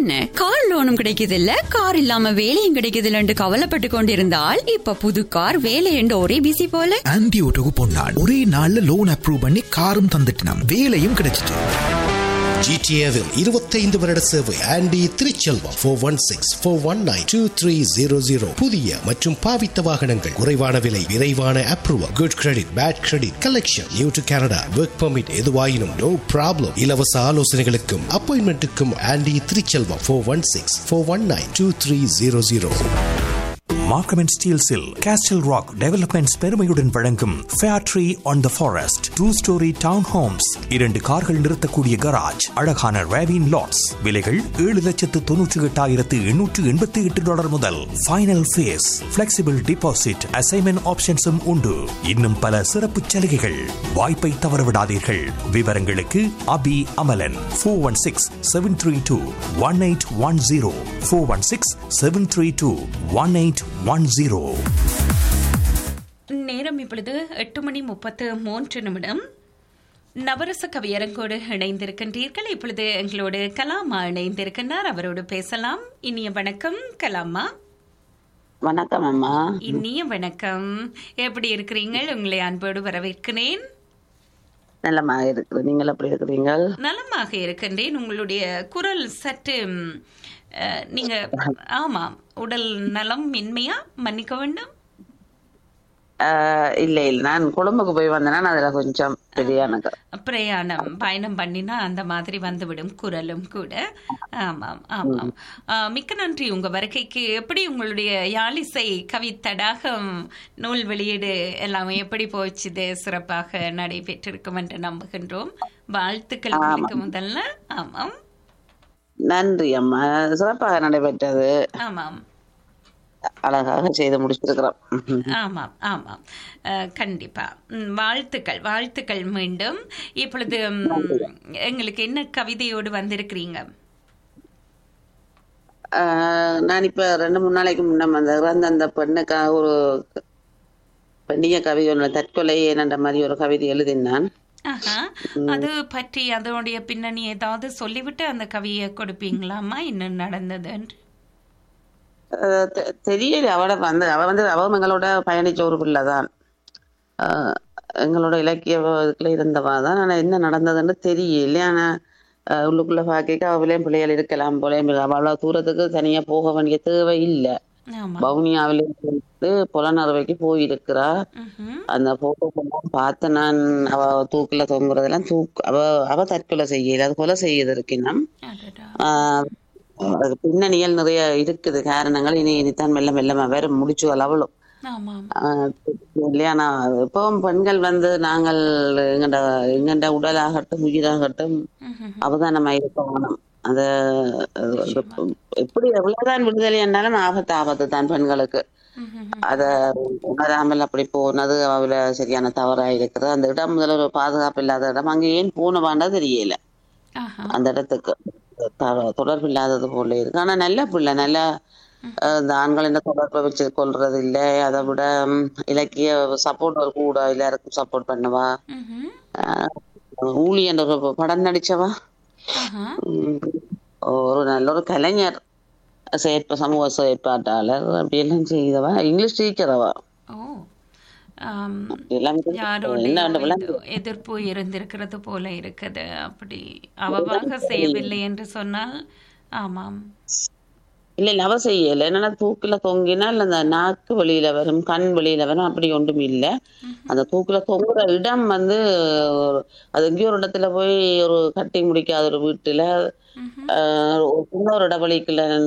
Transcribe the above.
என்ன கார் லோனும் கிடைக்குது இல்ல கார் இல்லாம வேலையும் கிடைக்குது இல்லன்னு கவலைப்பட்டு கொண்டிருந்தால் இப்ப புது கார் வேலை என்று ஒரே பிசி போல ஆன்டி ஓட்டோக்கு பொன்னாள் ஒரே நாள்ல லோன் அப்ரூவ் பண்ணி காரும் தந்துட்டினாம் வேலையும் கிடைச்சிட்டு ஜிடிஏவில் இருபத்தைந்து வருட சேவை Andy Thiruchelvam four one six four one nine two three zero zero புதிய மற்றும் பாவித்த வாகனங்கள் குறைவான விலை விரைவான approval good credit bad credit collection new to Canada work permit எதுவாயினும் நோ ப்ராப்ளம் இலவச ஆலோசனைகளுக்கும் அப்பாயின்மெண்ட்டுக்கும் Andy Thiruchelvam four one six four one nine two three zero zero Markham and ஸ்டீல்ஸில் கேஸ்டில் ராக் டெவலப்மெண்ட்ஸ் பெருமையுடன் வழங்கும் fair tree on the forest two storey town homes இரண்டு கார்கள் நிறுத்தக்கூடிய கராஜ் அழகான ரேவின் லாட்ஸ் விலைகள் ஏழு லட்சத்து தொன்னூற்றி எட்டாயிரத்து எண்ணூற்று எண்பத்தி எட்டு டாலர் முதல் final phase flexible deposit assignment ஆப்ஷன்ஸும் உண்டு இன்னும் பல சிறப்பு சலுகைகள் வாய்ப்பை தவறவிடாதீர்கள் விவரங்களுக்கு Abi Amalan four one six seven three two one eight one zero four one six seven three two one eight one zero நேரம் இப்பொழுது எட்டு மணி முப்பத்து மூன்று நிமிடம் நவரச கவியரங்கோடு இணைந்திருக்கின்றீர்கள் இப்பொழுது எங்களோடு கலாமா இணைந்திருக்கின்றார் அவரோடு பேசலாம் இனிய வணக்கம் கலாமா வணக்கம் அம்மா இனிய வணக்கம் எப்படி இருக்கிறீங்க உங்களை அன்போடு வரவேற்கிறேன் நல்லமா இருக்குது நீங்கள் எப்படி இருக்கிறீங்க நலமாக இருக்கின்றேன் உங்களுடைய குரல் சற்று ம், அஹ், நீங்க ஆமாம் உடல் நலம் மென்மையா மன்னிக்க வேண்டும் ஆஹ் இல்ல இல்ல நான் கொழும்புக்கு போய் வந்தேன்னா அதுல கொஞ்சம் பெரிய எனக்கு பிரயாணம் பயணம் பண்ணினா அந்த மாதிரி வந்துவிடும் குரலும் கூட ஆமாம் ஆமாம் ஆ, மிக்க நன்றி உங்க வருகைக்கு எப்படி உங்களுடைய யாழிசை கவி தடாகம் நூல் வெளியீடு எல்லாம் எப்படி போச்சுது சிறப்பாக நடைபெற்றிருக்கும் என்று நம்புகின்றோம் வாழ்த்துக்கள் உங்களுக்கு முதல்ல ஆமாம் நன்றி அம்மா சிறப்பாக நடைபெற்றது ஆமாம் அழகாக செய்து முடிச்சிருக்கிறோம் ஆமாம் ஆமாம் அஹ், கண்டிப்பா ம், வாழ்த்துக்கள் வாழ்த்துக்கள் மீண்டும் இப்பொழுது ம், எங்களுக்கு என்ன கவிதையோடு வந்திருக்கிறீங்க ஆஹ் நான் இப்ப ரெண்டு மூணு நாளைக்கு முன்ன அந்த இறந்த அந்த பெண்ணுக்காக ஒரு பெண்ணிய கவிதை ஒன்று தற்கொலை என்ற மாதிரி ஒரு கவிதை எழுதினான் ஆஹா. அது பற்றி அதனுடைய பின்னணி ஏதாவது சொல்லிவிட்டு அந்த கவியை கொடுப்பீங்களாமா என்ன நடந்தது என்று ஆஹ் தெ- தெரியல அவட வந்து அவ வந்து அவ எங்களோட பயணிச்ச ஒரு பிள்ளை தான் ஆஹ் எங்களோட இலக்கிய இதுக்குள்ள இருந்தவா தான் ஆனா என்ன நடந்ததுன்னு தெரியல ஆனா ஆஹ் உள்ளுக்குள்ள பாக்க அவளையும் பிள்ளைகள் இருக்கலாம் போல அவ்வளவு தூரத்துக்கு தனியா போக வேண்டிய தேவை இல்லை ஆமா வவுனியாவில இருந்து புலனறுவைக்கு போயிருக்கிறா ம்ஹும். அந்த போட்டோ பார்த்து நான் அவ தூக்குல தொங்குறதெல்லாம் தூக்கு அவ அவ தற்கொலை செய்யல அது கொலை செய்யறதுக்கு இன்னும் அடடா. ஆஹ் அதுக்கு பின்னணிகள் நிறைய இருக்குது காரணங்கள் இனி இனித்தான் மெல்ல மெல்லமா வேற முடிச்சு அவளும் ஆமாம் ஆஹ் இல்லையா நான் இப்பவும் பெண்கள் வந்து நாங்கள் எங்கண்ட எங்கண்ட உடலாகட்டும் உயிராகட்டும் ம்ஹும். அவதானமா இருக்கணும் அத அது எப்படி எவ்வளவுதான் விடுதலை என்றாலும் ஆபத்து ஆபத்து தான் பெண்களுக்கு ம்ஹும். அத உணராமல் அப்படி போனது அவள சரியான தவறா இருக்கிறது அந்த இடம் முதல்ல ஒரு பாதுகாப்பு இல்லாத இடம் அங்க ஏன் போனவாண்டா தெரியல ஆஹா. அந்த இடத்துக்கு த- தொடர்பு இல்லாதது போல இருக்கு ஆனா நல்ல பிள்ளை நல்ல அஹ், இந்த ஆண்களின் தொடர்பை வச்சு கொள்றது இல்ல அதை விட ம், இலக்கிய சப்போர்ட் கூட எல்லாருக்கும் சப்போர்ட் பண்ணுவா ம்ஹும். அஹ், ஊழி என்ற ஒரு படம் நடிச்சவா ஆஹா. ம், ஒரு நல்ல ஒரு கலைஞர் செயற்ப சமூக செயற்பாட்டாளர் அப்படியெல்லாம் செய்தவா இங்கிலீஷ் டீச்சர் அவ ஓ ஆம். எல்லாம் யாரோடைய என்ன அந்த இது விளங்கு எதிர்ப்பு இருந்திருக்கிறது போல இருக்குது அப்படி அவவாக செய்யவில்லை என்று சொன்னால் ஆமாம் இல்ல இல்ல அவ செய்யல என்னன்னா தூக்குல தொங்கினால் அந்த நாக்கு வெளியில வரும் கண் வெளியில வரும் அப்படி ஒன்றும் இல்ல அந்த தூக்குல தொங்குற இடம் வந்து ஒரு- அது எங்கேயோ ஒரு இடத்துல போய் ஒரு கட்டி முடிக்காத ஒரு வீட்டுல ம்ஹும். ஆஹ் ஒரு சின்ன ஒரு இடவழிக்குள்ள